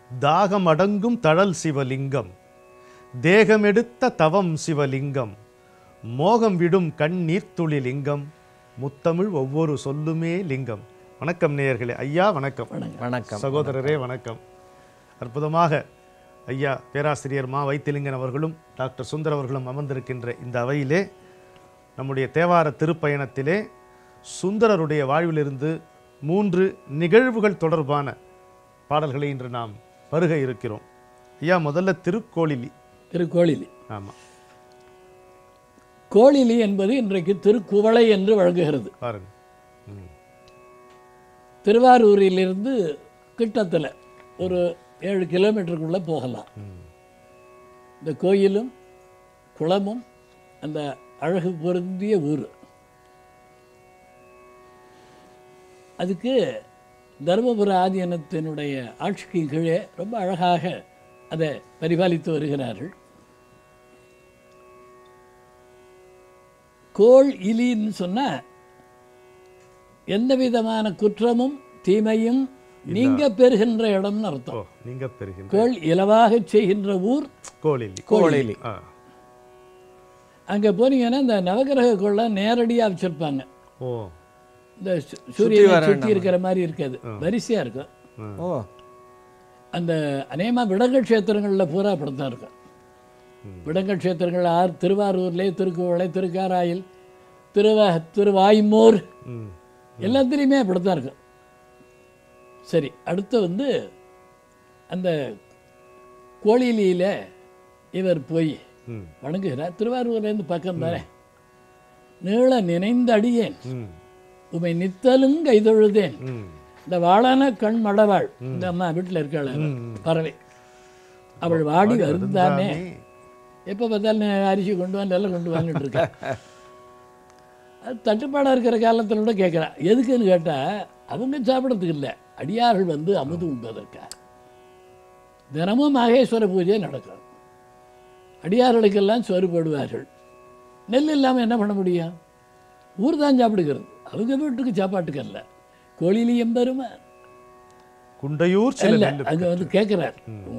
தாகமடங்கும் தழல் சிவலிங்கம் தேகமெடுத்த தவம் சிவலிங்கம் மோகம் விடும் கண்ணீர் துளி லிங்கம் முத்தமிழ் ஒவ்வொரு சொல்லுமே லிங்கம் வணக்கம் நேயர்களே ஐயா வணக்கம் வணக்கம் சகோதரரே வணக்கம் அற்புதமாக ஐயா பேராசிரியர் மா வைத்திலிங்கன் அவர்களும் டாக்டர் சுந்தர் அவர்களும் அமர்ந்திருக்கின்ற இந்த அவையிலே நம்முடைய தேவார திருப்பயணத்திலே சுந்தரருடைய வாழ்விலிருந்து மூன்று நிகழ்வுகள் தொடர்பான பாடல்களை இன்று நாம் பருக இருக்கிறோம் ஐயா முதல்ல திருக்கோளிலி திருக்கோளிலி ஆமாம் கோளிலி என்பது இன்றைக்கு திருக்குவளை என்று வழங்குகிறது பாருங்க ம் திருவாரூரிலிருந்து கிட்டத்தில் ஒரு ஏழு கிலோமீட்டருக்குள்ளே போகலாம் ம் இந்த கோயிலும் குளமும் அந்த அழகு பொருந்திய ஊர் அதுக்கு தருமபுர ஆதீனத்தினுடைய ஆட்சிக்கு கீழே ரொம்ப அழகாக அதை பரிபாலித்து வருகிறார்கள் கோள் இலின்னு சொன்னா எந்த விதமான குற்றமும் தீமையும் நீங்க பெறுகின்ற இடம்னு ஓ அர்த்தம் நீங்க பெறுகின்ற கோள் இலவாக செய்கின்ற ஊர் கோளிலி கோளிலி ஆ அங்கே போனீங்கன்னா இந்த நவகிரக கோளை நேரடியாக வச்சுருப்பாங்க ஓ இந்த சு- சூரியனை வர சுற்றி இருக்கிற மாதிரி இருக்காது வரிசையாக இருக்கும் ஓ அந்த அநேகமாக விடங்கல் க்ஷேத்திரங்களில் பூரா அப்படித்தான் இருக்கும் விடங்கல் க்ஷேத்திரங்கள் ஆர் திருவாரூர்லே திருக்குவளை திருக்காராயில் திருவ திருவாய்மூர் ம் எல்லாத்துலேயுமே அப்படித்தான் இருக்கும் சரி அடுத்து வந்து அந்த கோழிலியில் இவர் போய் ம் வணங்குகிறார் திருவாரூர்லேருந்து பக்கம் தானே நீள நினைந்த அடியேன் ம் உமை நித்தலும் கைதொழுதேன் ம் இந்த வாழான கண் மடவாள் இந்த அம்மா வீட்டில் இருக்காள் அவ, பறவை அவள் வாடி வருந்தாமே எப்போ பார்த்தாலும் நீ அரிசி கொண்டு வா நெல்லை கொண்டு வாங்கிட்டு இருக்கா அது தட்டுப்பாடாக இருக்கிற காலத்தில் கூட கேட்குறா எதுக்குன்னு கேட்டால் அவங்க சாப்பிட்றதுக்கு இல்லை அடியார்கள் வந்து அமுது உண்பதற்கா தினமும் மகேஸ்வர பூஜை நடக்கும் அடியார்களுக்கெல்லாம் சோறு போடுவார்கள் நெல் இல்லாமல் என்ன பண்ண முடியும் ஊர் தான் சாப்பிடுகிறது அவங்க வீட்டுக்கு சாப்பாட்டுக்கு அல்ல கோழிலியம் பெருமை குண்டையூர் சில இல்ல நெல்லு அங்க வந்து கேட்குறார்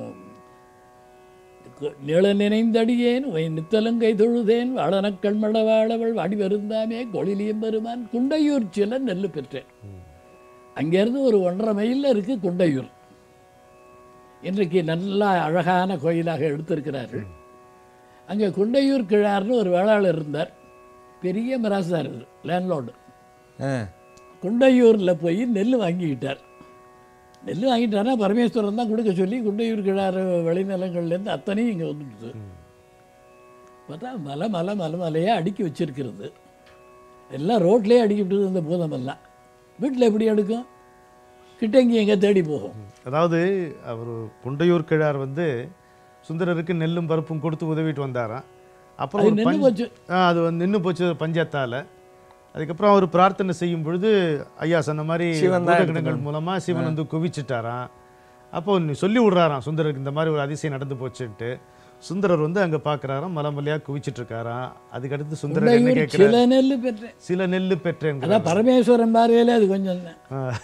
நிழ நினைந்தடியேன் வை நித்தலங்கை தொழுதேன் வாழனக்கள் மடவாழவள் வாடி வருந்தாமே கொழிலியம் பெருமான் குண்டையூர் சில நெல் பெற்றேன் அங்கேருந்து ஒரு ஒன்றரை மைலில் இருக்கு குண்டையூர் இன்றைக்கு நல்லா அழகான கோயிலாக எடுத்திருக்கிறார்கள் அங்கே குண்டையூர் கிழார்னு ஒரு வேளாளர் இருந்தார் பெரிய மிராசார் லேண்ட்லோர்டு ஆ குண்டையூரில் போய் நெல் வாங்கிக்கிட்டார் நெல் வாங்கிட்டாருன்னா பரமேஸ்வரன் தான் கொடுக்க சொல்லி குண்டையூர் கிழாறு விளைநிலங்கள்லேருந்து அத்தனையும் இங்கே வந்துடுது பார்த்தா மலை மலை மலை மலையாக அடுக்கி வச்சிருக்கிறது எல்லாம் ரோட்லேயே அடுக்கிவிட்டது இந்த பூதமெல்லாம் வீட்டில் எப்படி அடுக்கும் கிட்டங்கி எங்கே தேடி போகும் அதாவது அவர் குண்டையூர் கிழார் வந்து சுந்தரருக்கு நெல்லும் பருப்பும் கொடுத்து உதவிட்டு வந்தாராம் அப்புறம் அது ஒரு நின்று பஞ்ச- போச்சு ஆ, அது வந்து நின்று போச்சு பஞ்சாயத்தால அதுக்கப்புறம் அவர் பிரார்த்தனை செய்யும் பொழுது ஐயா சொன்ன மாதிரி சிவன் தான் பூதகணங்கள் மூலமா சிவன் வந்து குவிச்சிட்டாராம் அப்போ நீ சொல்லி விடுறாராம் சுந்தரருக்கு இந்த மாதிரி ஒரு அதிசயம் நடந்து போச்சுன்ட்டு சுந்தரர் வந்து அங்க பார்க்கறாராம் மலமலையா குவிச்சிட்டு இருக்காராம் அதுக்கடுத்து சுந்தரர் என்ன குண்டையூர் கேட்கிறார் சில நெல் பெற்றேன் சில நெல்லு பெற்றேன் அதான் பரமேஸ்வரன் பார்வையில அது கொஞ்சம் தான்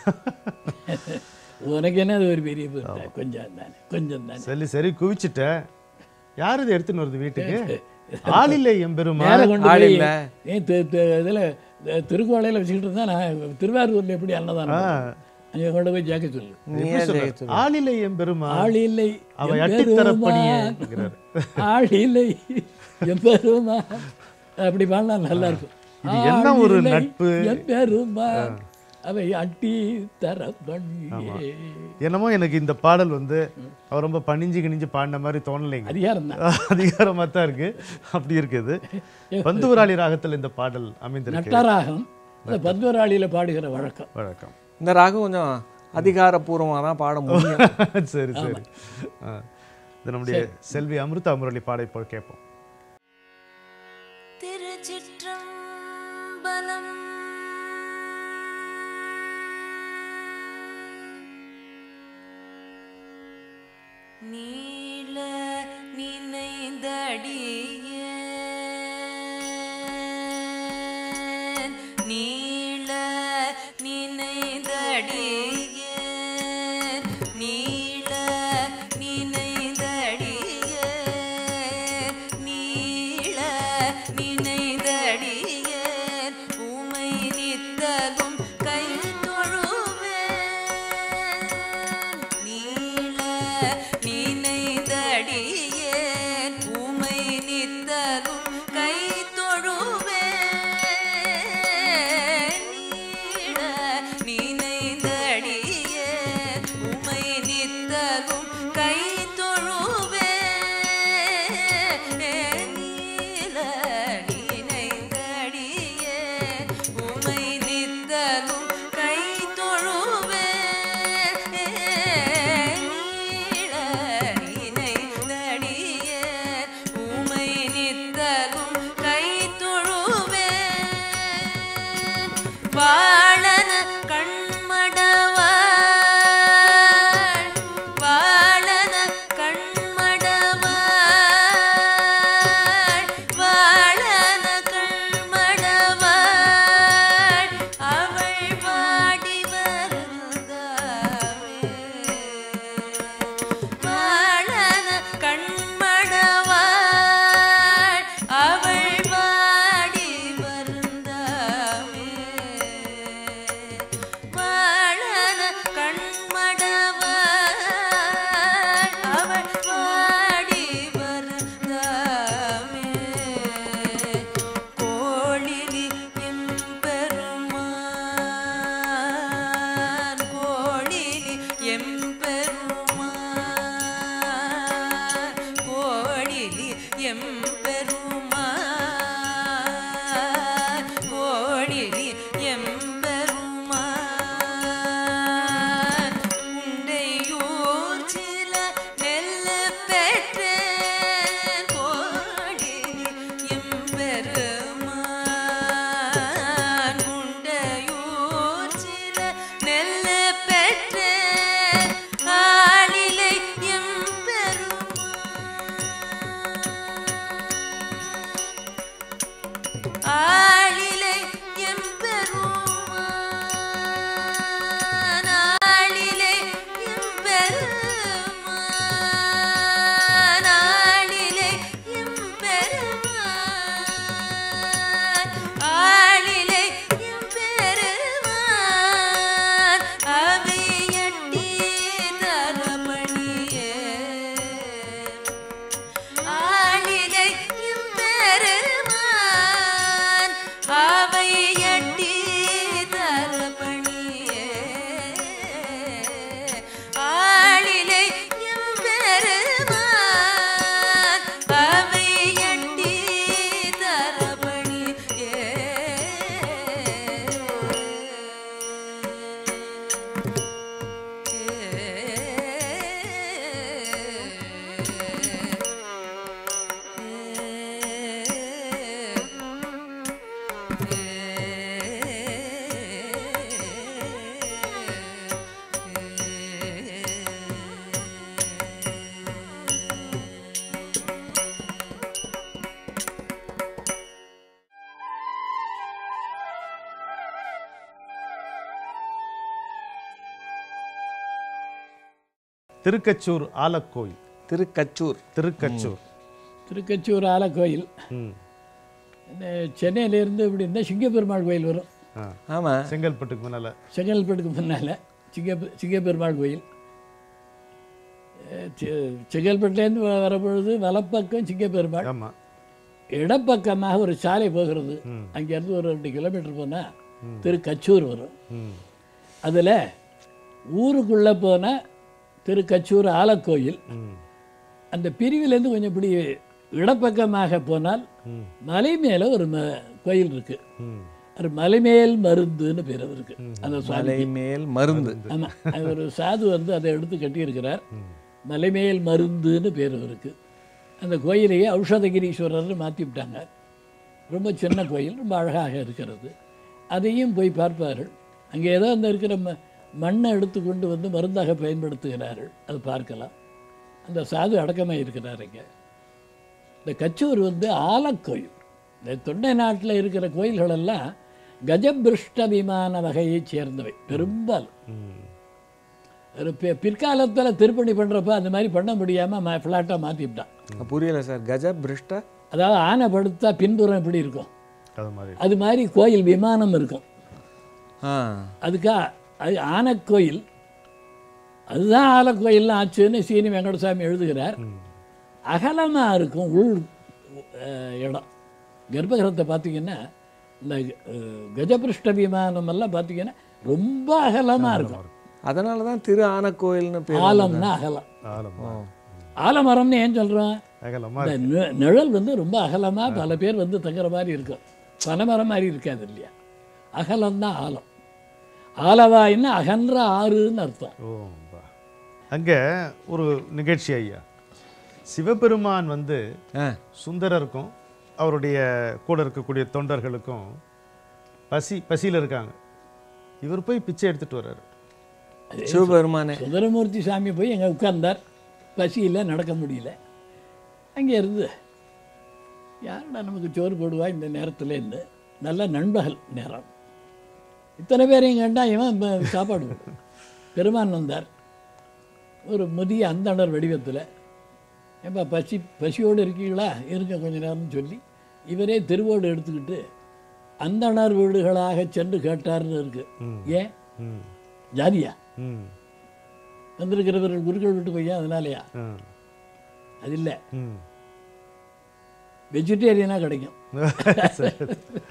உனக்கு என்ன அது ஒரு பெரிய பொருள் கொஞ்சம் தானே கொஞ்சம் தானே சரி சரி குவிச்சிட்ட யார் இதை எடுத்துன்னு வருது வீட்டுக்கு ஆள் இல்லை எம்பெருமா நேரம் கொண்டு ஆள் போய் இல்ல. ஏன் தி- தி- இதுல தி- திருக்கோளையில் வச்சுக்கிட்டு இருந்தா நான் திருவாரூர்ல எப்படி அன்னதானம் பண்ணுவேன்? அங்கே கொண்டு போய் ஜாக்க சொல்லு நீயே ஜெயிச்சு ஆள் இல்லை எம்பெருமா ஆள் இல்லை அவ எம்பெருமான். அட்டித்தரப்படியே ஆள் இல்லை எம்பெருமா அப்படி பாடலாம் நல்லா இருக்கும் இது என்ன ஆள் இல்லை, நட்பு? எம்பெருமான் அவை அட்டி தரப்பணியே என்னமோ எனக்கு இந்த பாடல் வந்து அவர் ரொம்ப பணிஞ்சு கிணிஞ்சு பாடின மாதிரி தோணலைங்க அதிகாரம் தான் அதிகாரமா தான் இருக்கு அப்படி இருக்குது பந்துவராளி ராகத்துல இந்த பாடல் அமைந்திருக்கு நட்டராகம் இந்த பத்மராளியில் பாடுகிற வழக்கம் வழக்கம் இந்த ராகம் கொஞ்சம் அதிகாரப்பூர்வமாக தான் பாட முடியும் சரி சரி ஆ. இது நம்முடைய செல்வி அமிர்தா முரளி பாடை போல் கேட்போம் திருச்சிற்றம்பலம் நீள நினைந்தடிய நீள நினைந்தடிய நீள வாழன கண்மடவாள் வாழன கண்மடவாள் வாழன கண்மடவாள் அவள் வாடி வருந்தாவே வாழன கண்மடவாள் அவள் வாடி வருந்தாமே வாழன கண்மடவாள் அவள் வாடி வருந்தாமே கோழிலி எம்பெருமான் கோழிலி எம்பெருமான் கோழிலி எம்பெருமான் கோழிலி எம்பெருமான் உண்டையூர் சில நெல்ல பெற்றேன் கோழிலி எம்பெருமான் உண்டையூர் சில நெல்ல பெற்றேன் ஆளிலை எம்பெருமான் ஆளிலை எம்பெருமான் ஆளிலை எம்பெருமான் ஆளிலை எம்பெருமான் ஆளிலை எம்பெருமான் அவையட்டி தரமணியே ஆளிலை எம்பெருமான் அவை எட்டி தரபணியே ஆளிலை எம்பெருமான் அவை எட்டி தரபணியே திருக்கச்சூர் ஆலக்கோயில் திருக்கச்சூர் திருக்கச்சூர் திருக்கச்சூர் ஆலக்கோயில் ம் இந்த சென்னையிலேருந்து இப்படி இருந்தால் சிங்கப்பெருமாள் கோயில் வரும் ஆ ஆமா செங்கல்பட்டுக்கு முன்னால செங்கல்பட்டுக்கு முன்னால் சிங்க சிங்கப்பெருமாள் கோயில் அஹ் சி- செங்கல்பட்டுலேருந்து வ- வரப்பொழுது வலப்பக்கம் சிங்கப்பெருமாள் ஆமா இடப்பக்கமாக ஒரு சாலை போகிறது ம். அங்கேருந்து ஒரு ரெண்டு கிலோமீட்டர் போனால் திருக்கச்சூர் வரும் ம் அதில் ஊருக்குள்ளே போனால் திருக்கச்சூர் ஆலக்கோயில் ம் அந்த பிரிவிலேருந்து கொஞ்சம் இப்படி இடப்பக்கமாக போனால் ம் மலை மேலே ஒரு ம கோயில் இருக்குது ம் அது மலைமேல் மருந்துன்னு பேர் இருக்கு அந்த சுவாமி மலை மேல் மருந்து ஆமாம் அது ஒரு சாது வந்து அதை எடுத்து கட்டியிருக்கிறார் மலைமேல் மருந்துன்னு பேர் இருக்கு அந்த கோயிலையே ஔஷதகிரீஸ்வரர்னு மாற்றி விட்டாங்க ரொம்ப சின்ன கோயில் ரொம்ப அழகாக இருக்கிறது அதையும் போய் பார்ப்பார்கள் அங்கே ஏதோ அந்த இருக்கிற ம மண்ணை எடுத்து கொண்டு வந்து மருந்தாக பயன்படுத்துகிறார்கள் அது பார்க்கலாம் அந்த சாது அடக்கமாக இருக்கிறார் இங்கே இந்த கச்சூர் வந்து ஆலக்கோயில் இந்த தொண்டை நாட்டில் இருக்கிற கோயில்கள் எல்லாம் கஜபிருஷ்ட விமான வகையைச் சேர்ந்தவை பெரும்பாலும் ம் ஒரு பி- பிற்காலத்துல திருப்பணி பண்றப்ப அந்த மாதிரி பண்ண முடியாம ம ஃப்ளாட்டாக மாற்றிவிட்டான் புரியல சார் கஜ பிருஷ்ட அதாவது ஆனை படுத்தா பின்புறம் எப்படி இருக்கும் அது மாதிரி அது மாதிரி கோயில் விமானம் இருக்கும் ஆ அதுக்கா அது ஆனைக்கோயில் அதுதான் ஆலக்கோயில்லாம் ஆச்சுன்னு சீனி வெங்கடசாமி எழுதுகிறார் அகலமாக இருக்கும் உள் அஹ், இடம் கர்ப்பகிரகத்தை பார்த்தீங்கன்னா இந்த அஹ், கஜபிருஷ்ட விமானம் எல்லாம் பார்த்தீங்கன்னா ரொம்ப அகலமாக இருக்கும் அதனால தான் திரு ஆனக்கோயில்னு பேர் ஆலம்னா அகலம் ஆலமா ஆலமரம்னு ஏன் சொல்கிறோம் அகலமா இந்த நி- நிழல் வந்து ரொம்ப அகலமாக பல பேர் வந்து தங்குற மாதிரி இருக்கும் பனைமரம் மாதிரி இருக்காது இல்லையா அகலம்தான் ஆலம் ஆலவாயின்னா அகன்ற ஆறுன்னு அர்த்தம் ஓ பா. அங்க ஒரு நிகழ்ச்சி ஐயா சிவபெருமான் வந்து ஆ சுந்தரருக்கும் அவருடைய கூட இருக்கக்கூடிய தொண்டர்களுக்கும் பசி பசியில் இருக்காங்க இவர் போய் பிச்சை எடுத்துட்டு வர்றாரு சிவபெருமானே சுந்தரமூர்த்தி சாமி போய் அங்கே உட்கார்ந்தார் பசியில் நடக்க முடியல அங்கே இருந்து யாருடா நமக்கு சோறு போடுவா இந்த நேரத்தில் இருந்து நல்ல நண்பகல் நேரம் இத்தனை பேரையும் கண்டா இவன் ப- சாப்பாடு போடு. பெருமான் வந்தார் ஒரு முதிய அந்தணர் வடிவத்தில் ஏப்பா பசி பசியோடு இருக்கீங்களா இருங்க கொஞ்ச நேரம்னு சொல்லி இவரே திருவோடு எடுத்துக்கிட்டு அந்தணர் வீடுகளாக சென்று கேட்டார்னு இருக்கு ஏன் ம் ஜாதியா ம் வந்திருக்கிறவர்கள் குருக்கள் விட்டு பையன் அதனாலயா ஆ. அது இல்லை ம் வெஜிடேரியனாக கிடைக்கும் சரி.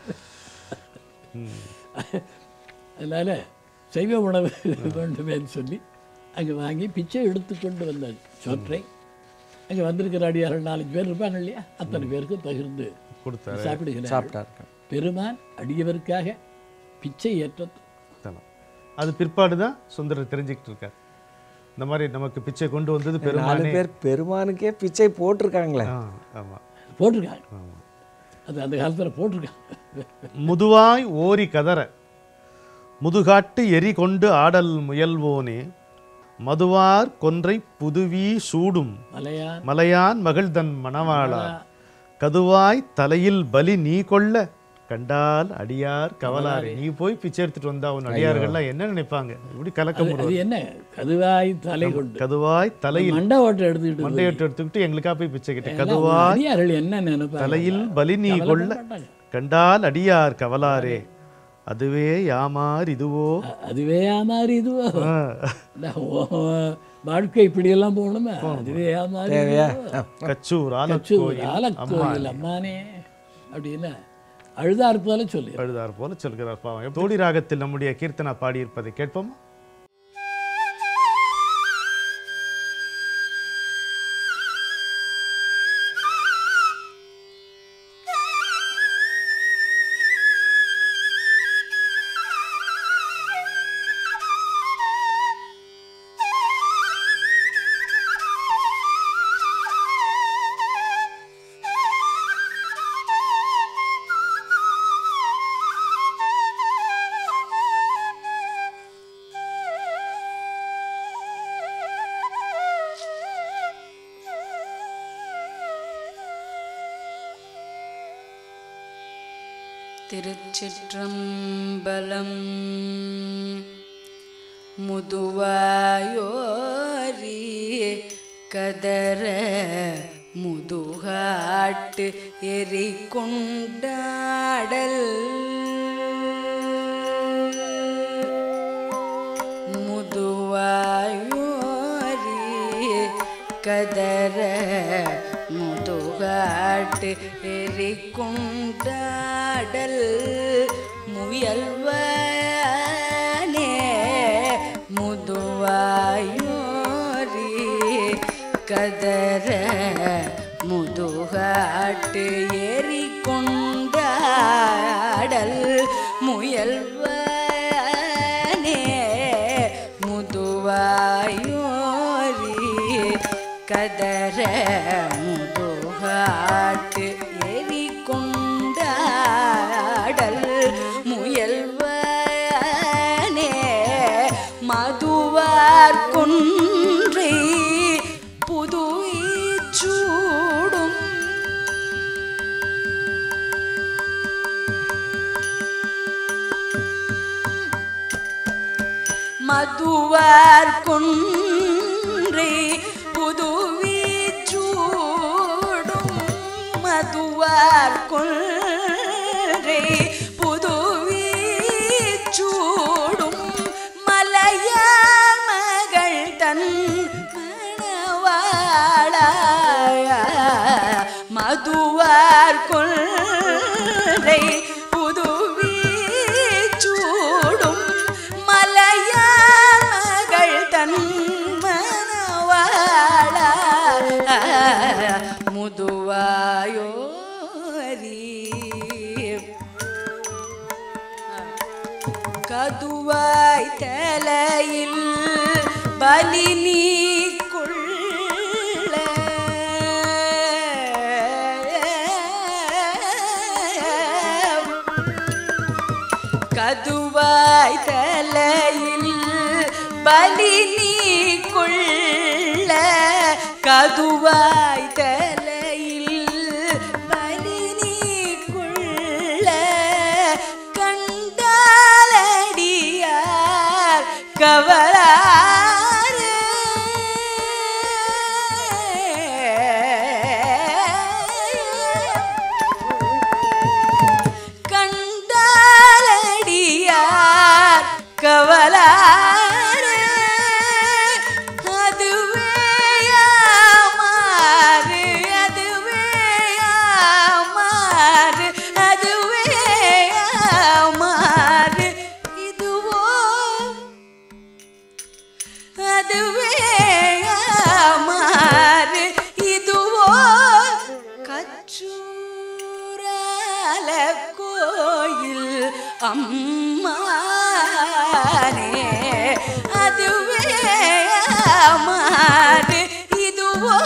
அதனால் சைவ உணவு வேண்டுமேன்னு சொல்லி அங்கே வாங்கி பிச்சை எடுத்துக்கொண்டு வந்தார் சோற்றை அங்கே வந்திருக்கிற அடியார்கள் நாலஞ்சு பேர் இருப்பாங்க இல்லையா அத்தனை பேருக்கு பகிர்ந்து கொடுத்தாரு சாப்பிடுகிறார் சாப்பிட்டாரு பெருமான் அடியவருக்காக பிச்சை ஏற்ற தனம் அது பிற்பாடு தான் சுந்தரர் தெரிஞ்சுக்கிட்டு இருக்கார் இந்த மாதிரி நமக்கு பிச்சை கொண்டு வந்தது நாலு பெருமானே பேர் பெருமானுக்கே பிச்சை போட்டிருக்காங்களே ஆ ஆமாம் போட்டிருக்காங்க அது அந்த காலத்தில் போட்டிருக்காங்க முதுவாய் ஓரி கதற முதுகாட்டு எரி கொண்டு ஆடல் முயல்வோனே மதுவார் கொன்றை புதுவி சூடும் மலையான் மலையான் மகள்தன் மணவாளா கதுவாய் தலையில் பலி நீ கொள்ள கண்டால் அடியார் கவலாறு நீ போய் பிச்சை எடுத்துட்டு வந்தா உன் அடியார்கள்லாம் என்ன நினைப்பாங்க இப்படி கலக்கம் அது என்ன கதுவாய் தலை கொண்டு கதுவாய் தலையில் மண்டை ஓட்டை எடுத்துக்கிட்டு மண்டையோட்டு எடுத்துக்கிட்டு எங்களுக்கா போய் பிச்சை கிட்ட கதுவாய் அடியார்கள் என்ன நினைப்பாங்க தலையில் பலி நீ கொள்ள மாட்டாங்க. கண்டால் அடியார் கவலாரே அதுவே யாமார் இதுவோ அ- அதுவே மாதிரி இதுவோ ஆ. நான் உன் வாழ்க்கை இப்படியெல்லாம் போகணுமே அதுவே மாதிரி தேவையா கச்சூர் கச்சூர் ஆலக்கோயில் ஆலக்கோயில் அம்மானே அப்படின்னு அழுதார் போல சொல்லி அழுதார் போல சொல்கிறார் பாவம் தோடி ராகத்தில் நம்முடைய கீர்த்தனா பாடியிருப்பதை கேட்போமா திருச்சிற்றம்பலம் முதுவாயோரி கதற முதுகாட்டு எரி கொண்டாடல் முதுவாயோரி கதற முதுகாட்டு எரி கொண்டாடல் முயல்வனே முதுவாயோரி கதற முதுகாட்டு எரி கொண்டாடல் முயல்வனே முதுவாயோரி கதற முதுகாட்டு எரி கொண்டாடல் முயல்வனே மதுவார் குன்றை புதுச்சூடும் மதுவார் குன்றை புதுவீச்சூடும் மதுவார் குன்றை புதுவீச்சூடும் மலையார் மகள் தன் மணவாளாய மதுவார் கொன்றை புதுவீச்சூடும் மலையார் மகள் தன் மணவாளா முதுவாயோரி கதுவாய் தலையில் பலி நீ கொள்ள கதுவாய் தலையில் பலி நீ கொள்ள கதுவாய் தலையில் பலி நீ கொள்ள கண்டாலடியார் கவராறு கண்டாலடியார் கவலாறு அதுவே ஆமாறு அதுவே ஆமாறு அதுவே ஆமாறு இதுவோ அதுவே ஆமாறு இதுவோ கச்சூரால கோயில் அம்மானே அதுவே ஆமாறு இதுவோ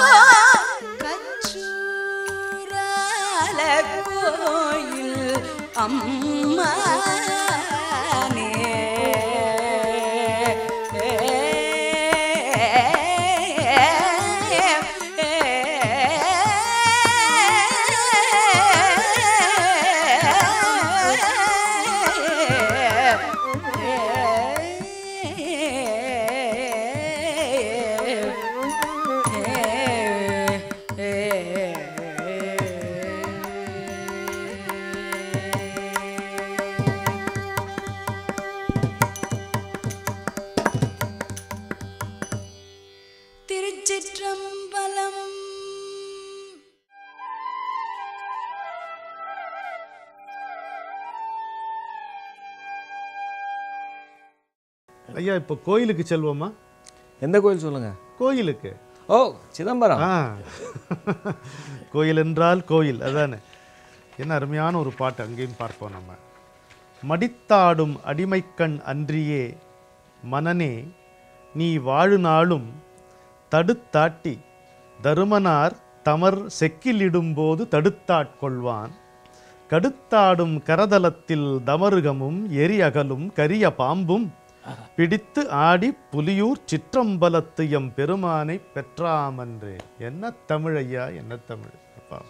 கச்சூரால கோயில் அம்மானே திருச்சிற்றம்பலம் ஐயா இப்போ கோயிலுக்கு செல்வோமா எந்த கோயில் சொல்லுங்க கோயிலுக்கு ஓ சிதம்பரம் ஆ கோயில் என்றால் கோயில் அதானே என்ன அருமையான ஒரு பாட்டு அங்கேயும் பார்ப்போம் நம்ம மடித்தாடும் அடிமைக்கண் அன்றியே மனனே நீ வாழுநாளும் தடுத்தாட்டி தருமனார் தமர் செக்கிலிடும்போது தடுத்தாட்கொள்வான் கடுத்தாடும் கரதலத்தில் தமருகமும் எரி அகலும் கரிய பாம்பும் பிடித்து ஆடி புலியூர் சிற்றம்பலத்து எம் பெருமானை பெற்றாமன்றே என்ன தமிழ் ஐயா என்ன தமிழ் அப்பா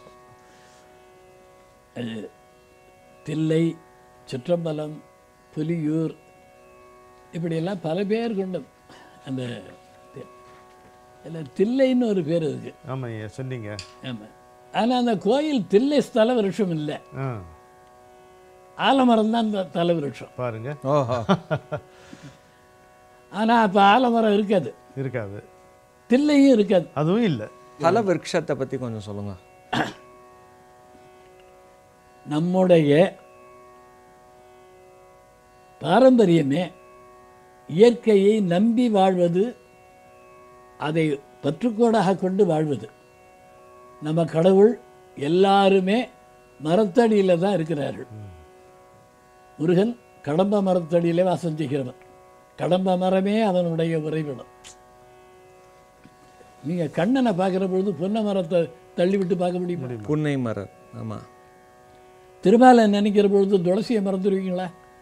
தில்லை சிற்றம்பலம் புலியூர் இப்படியெல்லாம் பல பேர் கொண்ட அந்த தி- இல்ல, தில்லைன்னு ஒரு பேர் இருக்கு ஆமாம் ஐயா சொன்னீங்க ஆமாம் ஆனால் அந்த கோயில் தில்லை ஸ்தல விருட்சம் இல்லை ஆ ஆலமரம் தான் அந்த தல விருட்சம் பாருங்க ஓஹோ ஆனால் அப்போ ஆலமரம் இருக்காது இருக்காது தில்லையும் இருக்காது அதுவும் இல்லை தல விருட்சத்தை பத்தி கொஞ்சம் சொல்லுங்க நம்முடைய பாரம்பரியமே இயற்கையை நம்பி வாழ்வது அதை பற்றுக்கோடாக கொண்டு வாழ்வது நம்ம கடவுள் எல்லாருமே மரத்தடியில் தான் இருக்கிறார்கள் முருகன் கடம்ப மரத்தடியிலே வாசம் செய்கிறவன் கடம்ப மரமே அவனுடைய உறைவிடம் நீங்கள் கண்ணனை பார்க்குற பொழுது பொன்ன மரத்தை தள்ளிவிட்டு பார்க்க முடியுமா புன்னை மரம் ஆமா திருமாலை நினைக்கிற பொழுது துளசியை மறந்துடுவீங்களா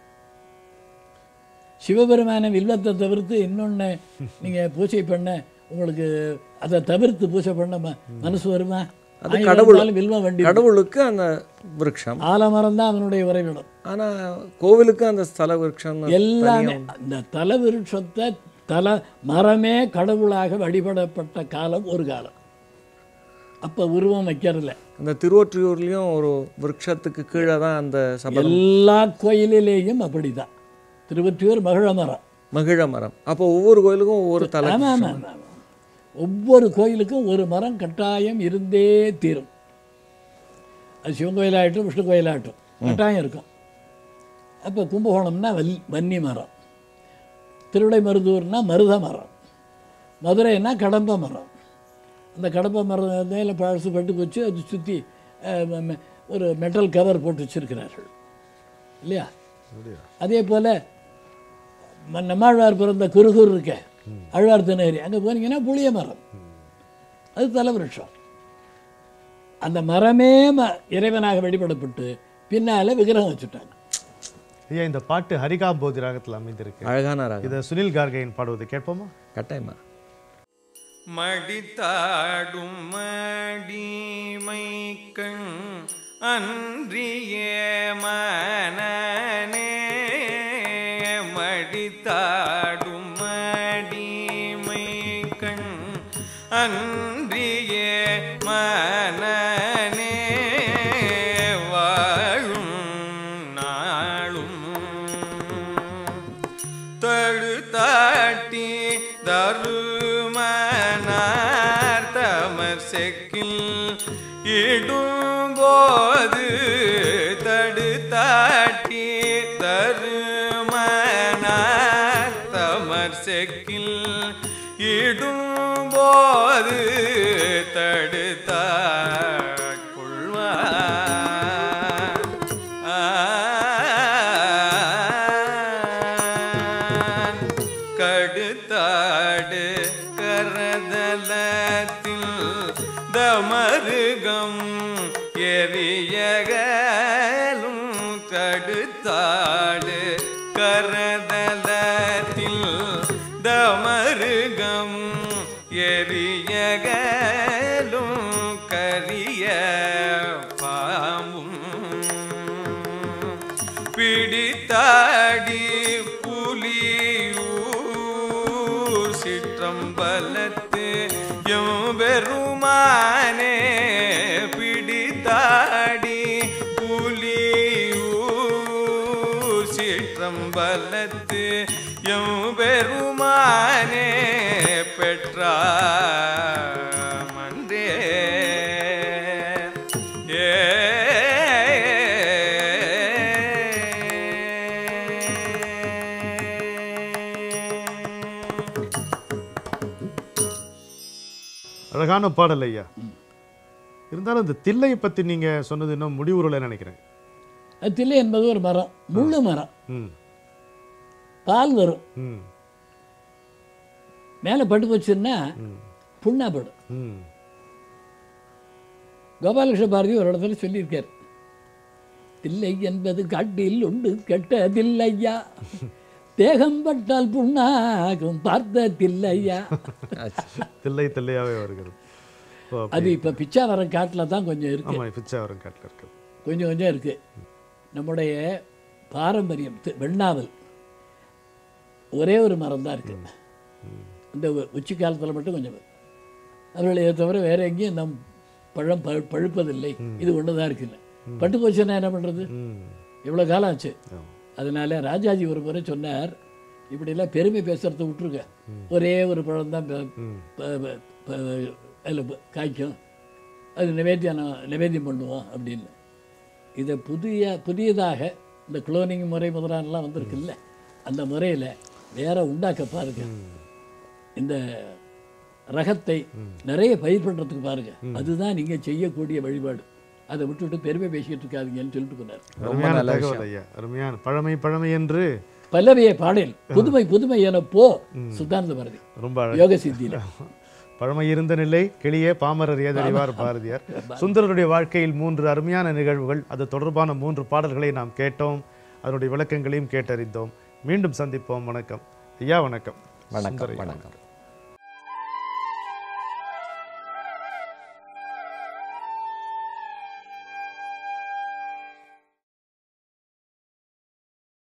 சிவபெருமான வில்வத்தை தவிர்த்து இன்னொன்று நீங்கள் பூஜை பண்ண உங்களுக்கு அதை தவிர்த்து பூஜை பண்ண ம- மனசு வருமா அது ஆயிரம் கடவுள். இருந்தாலும் வில்வம் வண்டி கடவுளுக்கு அந்த விருட்சம் ஆலமரம் தான் அவனுடைய உறைவிடம் ஆனா கோவிலுக்கு அந்த ஸ்தல விருட்சம் எல்லாமே அந்த தல விருட்சத்தை தல மரமே கடவுளாக வழிபடப்பட்ட காலம் ஒரு காலம் அப்போ உருவம் வைக்கிறதில்ல அந்த திருவொற்றியூர்லயும் ஒரு விருட்சத்துக்கு கீழே தான் அந்த சபலம் எல்லா கோயிலிலேயும் அப்படிதான் திருவற்றியூர் மகிழ மரம் மகிழ மரம் அப்போ ஒவ்வொரு கோயிலுக்கும் ஒவ்வொரு தல ஆமாம் ஆமாம் ஆமாம் ஆமாம். ஒவ்வொரு கோயிலுக்கும் ஒரு மரம் கட்டாயம் இருந்தே தீரும் அது சிவன் கோயிலாகட்டும் விஷ்ணு கோயிலாகட்டும் கட்டாயம் இருக்கும் அப்போ கும்பகோணம்னா வல் வன்னி மரம் திருவிடை மருதூர்னா மருத மரம் மதுரைன்னா கடம்ப மரம் அந்த கடம்ப மரம் மேலே பழசு பட்டு வச்சு அது சுற்றி ஒரு மெட்டல் கவர் போட்டு வச்சிருக்கிறார்கள் இல்லையா அதே போல் நம்மாழ்வார் பிறந்த குருகூர் இருக்க ஆழ்வார் தினகரி அங்கே போனீங்கன்னா புளிய மரம் அது தலவிருஷம் அந்த மரமே ம இறைவனாக வழிபடப்பட்டு பின்னால் விக்கிரகம் வச்சுட்டாங்க ஐயா இந்த பாட்டு ஹரிகாம்போதி ராகத்தில் அமைந்திருக்கு அழகான ராகம் இதை சுனில் கார்கையின் பாடுவதை கேட்போமா கட்டாயமா மடித்தாடும் மடிமைக்கண் அன்றியே மனனே மடித்தாடும் மடிமைக்கண் அன்றியே மனனே வாழும் நாளும் தழுத்தாட்டி தருமனார் தமர் செக்கில் இடும்போது தடுத்தாட்டி தருமனார் தமர் செக்கில் இடும்போது தடுத்தாட் கொள்வார் ஆன் கடுத்தாடு கரதலத்தில் தமருகம் எரியகலும் கடுத்தாடு கரதலத்தில் தமருகம் எரியகலும் கரிய பாம்பும் பிடித்தாடி புலியூர் சிற்றம்பலத்து எம்பெருமானே பிடித்தாடி புலியூர் சிற்றம்பலத்து எம்பெருமானே பெற்றா மன்றே ஏ அழகான பாடல் ஐயா இருந்தாலும் இந்த தில்லையை பத்தி நீங்க சொன்னது இன்னும் முடிவுறல நினைக்கிறேன் அது தில்லை என்பது ஒரு மரம் முள்ளு மரம் ம் பால் வரும் ம் மேலே பட்டு போச்சுன்னா ம் புண்ணா படும் ம் கோபாலகிருஷ்ண பாரதி ஒரு இடத்துல சொல்லியிருக்கார் தில்லை என்பது காட்டில் உண்டு கெட்டதில்லையா தேகம் பட்டால் புண்ணாகும் பார்த்த தில்லையா தில்லை தில்லையாவே வருகிறது ஓ, அப்படி. அது இப்போ பிச்சாவரம் காட்டில் தான் கொஞ்சம் இருக்கு ஆமா பிச்சாவரம் காட்டில் இருக்குது கொஞ்சம் கொஞ்சம் இருக்கு நம்முடைய பாரம்பரியம் தி- வெண்ணாவல் ஒரே ஒரு மரம் தான் இருக்கு இந்த உ- உச்சி காலத்தில் மட்டும் கொஞ்சம் அவர்களை தவிர வேற எங்கேயும் நம் பழம் பழு பழுப்பதில்லை இது ஒன்று தான் இருக்குல்ல பட்டு போச்சுன்னா என்ன பண்ணுறது ம் இவ்வளோ காலம் ஆச்சு ஆமா. அதனால ராஜாஜி ஒரு முறை சொன்னார் இப்படிலாம் பெருமை பேசுறத விட்டுருங்க ஒரே ஒரு பழம் தான் ம் அதில் காய்க்கும் அது நிவேத்தியானம் நிவேத்தியம் பண்ணுவோம் அப்படின்னு இதை புதிய புதியதாக இந்த குளோனிங் முறை முதலானலாம் வந்திருக்குல்ல அந்த முறையில் வேற உண்டாக்க பாருங்க இந்த ரகத்தை நிறைய பயிர் பண்ணுறதுக்கு பாருங்க அதுதான் நீங்கள் செய்யக்கூடிய வழிபாடு அதை விட்டுவிட்டு பெருமை பேசிக்கிட்டு இருக்காதீங்கன்னு சொல்லிட்டு போனார் ரொம்ப அருமையான நல்ல தகவல் விஷயம் ஐயா அருமையான பழமை பழமை என்று பல்லவியை பாடல் புதுமை புதுமை என போ சுத்தானந்த பாரதி ரொம்ப அழ- யோக சித்தியில பழமை இருந்த நிலை கிளியே பாமரர் ஏதறிவார் பாரதியார் சுந்தரருடைய வாழ்க்கையில் மூன்று அருமையான நிகழ்வுகள் அது தொடர்பான மூன்று பாடல்களை நாம் கேட்டோம் அதனுடைய விளக்கங்களையும் கேட்டறிந்தோம் மீண்டும் சந்திப்போம் வணக்கம் ஐயா வணக்கம் வணக்கம் சுந்தர் ஐயா, வணக்கம்